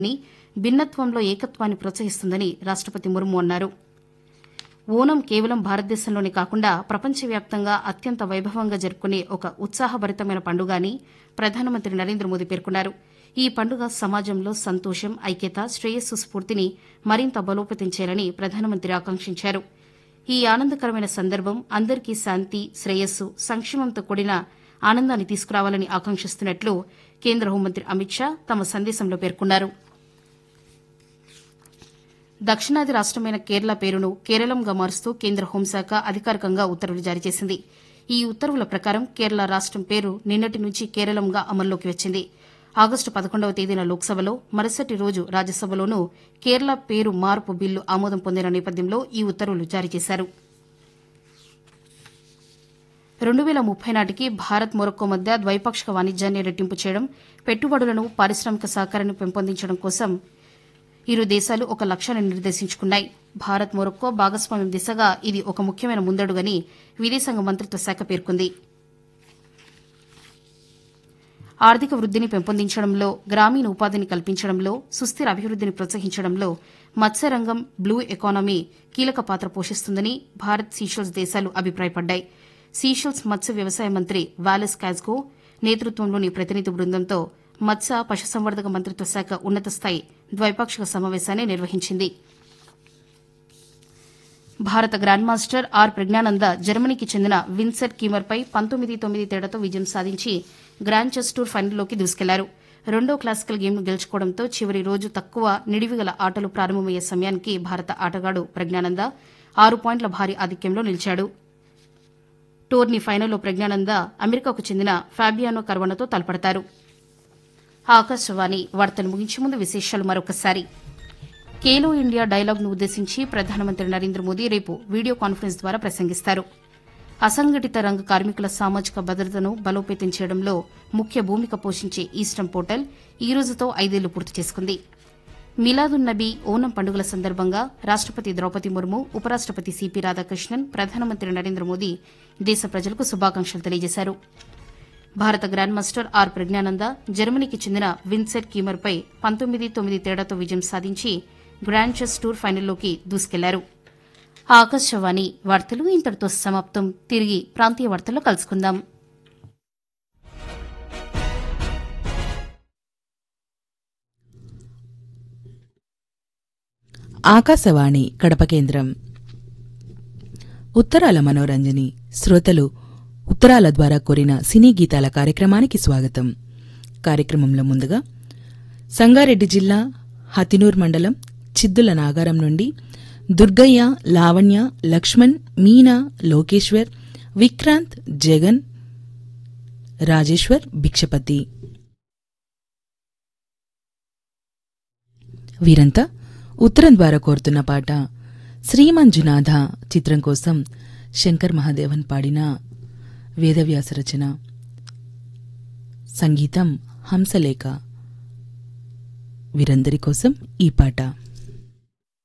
ని భిన్నత్వంలో ఏకత్వాన్ని ప్రోత్సహిస్తుందని రాష్టపతి ముర్ము అన్నారు ఓనం కేవలం భారతదేశంలోనే కాకుండా ప్రపంచవ్యాప్తంగా అత్యంత వైభవంగా జరుపుకునే ఒక ఉత్సాహభరితమైన పండుగ అని ప్రధానమంత్రి నరేంద్ర మోదీ పేర్కొన్నారు ఈ పండుగ సమాజంలో సంతోషం ఐక్యత శ్రేయస్సు స్ఫూర్తిని మరింత బలోపేతం చేయాలని ప్రధానమంత్రి ఆకాంక్షించారు ఈ ఆనందకరమైన సందర్భం అందరికీ శాంతి శ్రేయస్సు సంక్షేమంతో కూడిన ఆనందాన్ని తీసుకురావాలని ఆకాంక్షిస్తున్నట్లు కేంద్ర హోంమంత్రి అమిత్ షా తమ సందేశంలో పేర్కొన్నారు దక్షిణాది రాష్టమైన కేరళ పేరును కేరళంగా మారుస్తూ కేంద్ర హోంశాఖ అధికారికంగా ఉత్తర్వులు జారీ చేసింది ఈ ఉత్తర్వుల ప్రకారం కేరళ రాష్టం పేరు నిన్నటి నుంచి కేరళంగా అమల్లోకి వచ్చింది ఆగస్టు పదకొండవ తేదీన లోక్సభలో మరుసటి రోజు రాజ్యసభలోనూ కేరళ పేరు మార్పు బిల్లు ఆమోదం పొందిన నేపథ్యంలో ఈ ఉత్తర్వులు జారీ చేశారు రెండు వేల ముప్పై నాటికి భారత్ మొరక్కో మధ్య ద్వైపాక్షిక వాణిజ్యాన్ని రెట్టింపు చేయడం పెట్టుబడులను పారిశ్రామిక సహకారాన్ని పెంపొందించడం కోసం ఇరు దేశాలు ఒక లక్ష్యాన్ని నిర్దేశించుకున్నాయి భారత్ మొరక్కో భాగస్వామ్యం దిశగా ఇది ఒక ముఖ్యమైన ముందడుగని విదేశాంగ మంత్రిత్వ శాఖ పేర్కొంది ఆర్థిక వృద్దిని పెంపొందించడంలో గ్రామీణ ఉపాధిని కల్పించడంలో సుస్థిర అభివృద్దిని ప్రోత్సహించడంలో మత్స్యరంగం బ్లూ ఎకానమీ కీలక పాత్ర పోషిస్తుందని భారత్ సీషెల్స్ దేశాలు అభిప్రాయపడ్డాయి సీషెల్స్ మత్స్య వ్యవసాయ మంత్రి వాలెస్ కాజ్గో నేతృత్వంలోని ప్రతినిధి బృందంతో మత్స్య పశుసంవర్ధక మంత్రిత్వ శాఖ ఉన్నత స్థాయి ద్వైపాక్షిక సమావేశాన్ని నిర్వహించింది భారత గ్రాండ్ మాస్టర్ ఆర్ ప్రజ్ఞానంద జర్మనీకి చెందిన విన్సెట్ కీమర్పై పంతొమ్మిది తొమ్మిది తేడాతో విజయం సాధించి గ్రాండ్ చెస్ టూర్ ఫైనల్లోకి దూసుకెళ్లారు రెండో క్లాసికల్ గేమ్ను గెలుచుకోవడంతో చివరి రోజు తక్కువ నిడివిగల ఆటలు ప్రారంభమయ్యే సమయానికి భారత ఆటగాడు ప్రజ్ఞానంద ఆరు పాయింట్ల భారీ ఆధిక్యంలో నిలిచాడు టోర్నీ ఫైనల్లో ప్రజ్ఞానంద అమెరికాకు చెందిన ఫాబియానో కర్వనతో తలపడతారు ఆకాశవాణి వార్తలు ముగించే ముందు విశేషాలు మరొకసారి ఖేలో ఇండియా డైలాగ్ను ఉద్దేశించి ప్రధానమంత్రి నరేంద్ర మోదీ రేపు వీడియో కాన్ఫరెన్స్ ద్వారా ప్రసంగిస్తారు అసంఘటిత రంగ కార్మికుల సామాజిక భద్రతను బలోపేతం చేయడంలో ముఖ్య భూమిక పోషించే ఈస్టర్న్ పోర్టల్ ఈ రోజుతో ఐదేళ్లు పూర్తి చేసుకుంది మిలాదున్ నబీ ఓనం పండుగల సందర్భంగా రాష్టపతి ద్రౌపది ముర్ము ఉపరాష్టపతి సిపి రాధాకృష్ణన్ ప్రధానమంత్రి నరేంద్ర మోదీ దేశ ప్రజలకు శుభాకాంక్షలు తెలియజేశారు భారత గ్రాండ్ మాస్టర్ ఆర్ ప్రజ్ఞానంద జర్మనీకి చెందిన విన్సెట్ కీమర్పై పంతొమ్మిది తొమ్మిది తేడాతో విజయం సాధించి గ్రాండ్ చెస్ టూర్ ఫైనల్లోకి దూసుకెళ్లారు ఆకాశవాణి వార్తలు ఇంతటితో సమాప్తం తిరిగి ప్రాంతీయ వార్తల్లో కలుసుకుందాం ఆకాశవాణి కడప కేంద్రం ఉత్తరాల మనోరంజని శ్రోతలు ఉత్తరాల ద్వారా కోరిన సినీ గీతాల కార్యక్రమానికి స్వాగతం కార్యక్రమంలో ముందుగా సంగారెడ్డి జిల్లా హతినూర్ మండలం చిద్దుల నాగారం నుండి దుర్గయ్య లావణ్య లక్ష్మణ్ మీనా లోకేశ్వర్ విక్రాంత్ జగన్ రాజేశ్వర్ భిక్షపతి వీరంతా ఉత్తరం ద్వారా కోరుతున్న పాట శ్రీమంజునాథ చిత్రం కోసం శంకర్ మహాదేవన్ పాడిన వేదవ్యాస రచన సంగీతం హంసలేఖ వీరందరి కోసం ఈ పాట